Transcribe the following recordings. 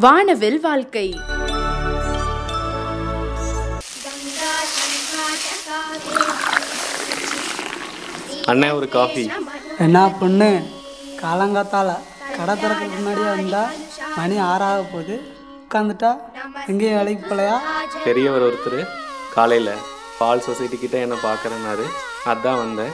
வானவில் வாழ்க்கை அண்ணே ஒரு காஃபி என்ன பொண்ணு காலங்காத்தால கடை திறக்கிறதுக்கு முன்னாடியே வந்தா மணி ஆறாக போகுது உட்காந்துட்டா எங்கேயும் வேலைக்கு போகலையா பெரியவர் ஒருத்தர் காலையில் பால் சொசைட்டி கிட்ட என்ன பார்க்குறேன்னாரு அதான் வந்தேன்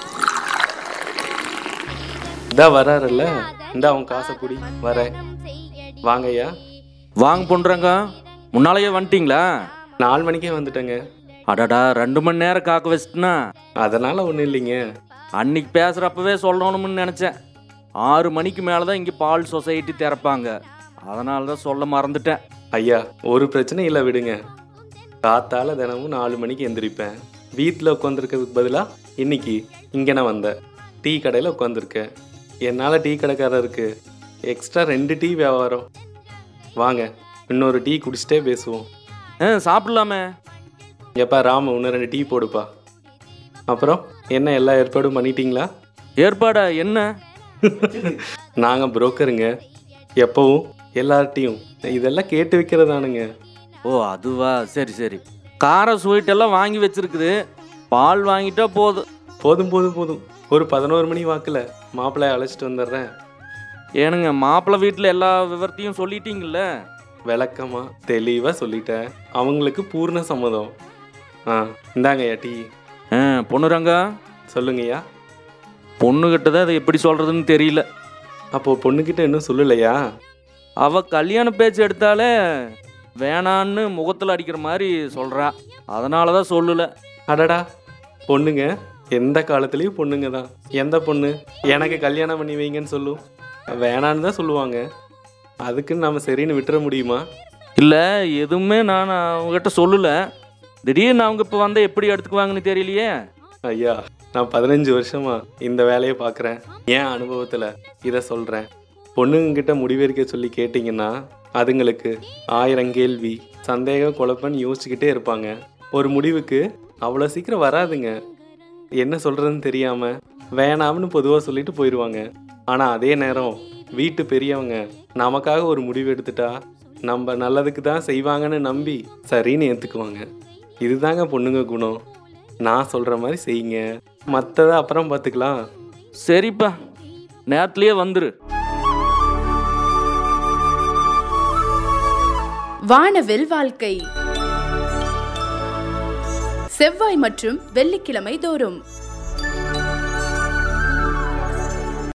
இதான் வராருல்ல இந்த அவன் காசை குடி வரேன் வாங்கய்யா வாங்க பொண்ணுறாங்க முன்னாலேயே வந்துட்டீங்களா நாலு மணிக்கே வந்துட்டேங்க அடடா ரெண்டு மணி நேரம் காக்க வச்சிட்டுனா அதனால் ஒன்றும் இல்லைங்க அன்னைக்கு பேசுகிறப்பவே சொல்லணும்னு நினச்சேன் ஆறு மணிக்கு மேலே தான் இங்கே பால் சொசைட்டி திறப்பாங்க அதனால தான் சொல்ல மறந்துட்டேன் ஐயா ஒரு பிரச்சனை இல்லை விடுங்க காத்தால தினமும் நாலு மணிக்கு எந்திரிப்பேன் வீட்டில் உட்காந்துருக்கிறதுக்கு பதிலாக இன்னைக்கு இங்கே நான் வந்தேன் டீ கடையில் உட்காந்துருக்கேன் என்னால் டீ கடைக்காரருக்கு எக்ஸ்ட்ரா ரெண்டு டீ வியாபாரம் வாங்க இன்னொரு டீ குடிச்சிட்டே பேசுவோம் ஆ சாப்பிடலாமே எப்பா ராம இன்னும் ரெண்டு டீ போடுப்பா அப்புறம் என்ன எல்லா ஏற்பாடும் பண்ணிட்டீங்களா ஏற்பாடா என்ன நாங்கள் புரோக்கருங்க எப்பவும் எல்லார்ட்டையும் இதெல்லாம் கேட்டு வைக்கிறதானுங்க ஓ அதுவா சரி சரி கார ஸ்வீட் எல்லாம் வாங்கி வச்சிருக்குது பால் வாங்கிட்டா போதும் போதும் போதும் போதும் ஒரு பதினோரு மணி வாக்கில் மாப்பிள்ளைய அழைச்சிட்டு வந்துடுறேன் ஏனுங்க மாப்பிள்ளை வீட்டில் எல்லா விவரத்தையும் சொல்லிட்டீங்கல்ல விளக்கமா தெளிவாக சொல்லிட்டேன் அவங்களுக்கு பூர்ண சம்மதம் ஆ இந்தாங்கய்யா டீ ஆ பொண்ணுறாங்க சொல்லுங்கய்யா பொண்ணுகிட்ட தான் அதை எப்படி சொல்கிறதுன்னு தெரியல அப்போ பொண்ணுக்கிட்ட இன்னும் சொல்லலையா அவ கல்யாண பேச்சு எடுத்தாலே வேணான்னு முகத்தில் அடிக்கிற மாதிரி சொல்கிறா அதனால தான் சொல்லல அடடா பொண்ணுங்க எந்த காலத்துலேயும் பொண்ணுங்க தான் எந்த பொண்ணு எனக்கு கல்யாணம் பண்ணி வைங்கன்னு சொல்லும் வேணான்னு தான் சொல்லுவாங்க அதுக்குன்னு நம்ம சரின்னு விட்டுற முடியுமா இல்லை எதுவுமே நான் அவங்ககிட்ட சொல்லலை திடீர்னு அவங்க இப்போ வந்தால் எப்படி எடுத்துக்குவாங்கன்னு தெரியலையே ஐயா நான் பதினஞ்சு வருஷமா இந்த வேலையை பார்க்குறேன் என் அனுபவத்தில் இதை சொல்கிறேன் பொண்ணுங்கிட்ட முடிவெடுக்க சொல்லி கேட்டிங்கன்னா அதுங்களுக்கு ஆயிரம் கேள்வி சந்தேகம் குழப்பம்னு யோசிச்சுக்கிட்டே இருப்பாங்க ஒரு முடிவுக்கு அவ்வளோ சீக்கிரம் வராதுங்க என்ன சொல்கிறதுன்னு தெரியாமல் வேணாம்னு பொதுவாக சொல்லிட்டு போயிடுவாங்க ஆனால் அதே நேரம் வீட்டு பெரியவங்க நமக்காக ஒரு முடிவு எடுத்துட்டா நம்ம நல்லதுக்கு தான் செய்வாங்கன்னு நம்பி சரின்னு ஏற்றுக்குவாங்க இதுதாங்க பொண்ணுங்க குணம் நான் சொல்கிற மாதிரி செய்யுங்க மற்றதை அப்புறம் பார்த்துக்கலாம் சரிப்பா நேரத்துலேயே வந்துரு வானவில் வாழ்க்கை செவ்வாய் மற்றும் வெள்ளிக்கிழமை தோறும்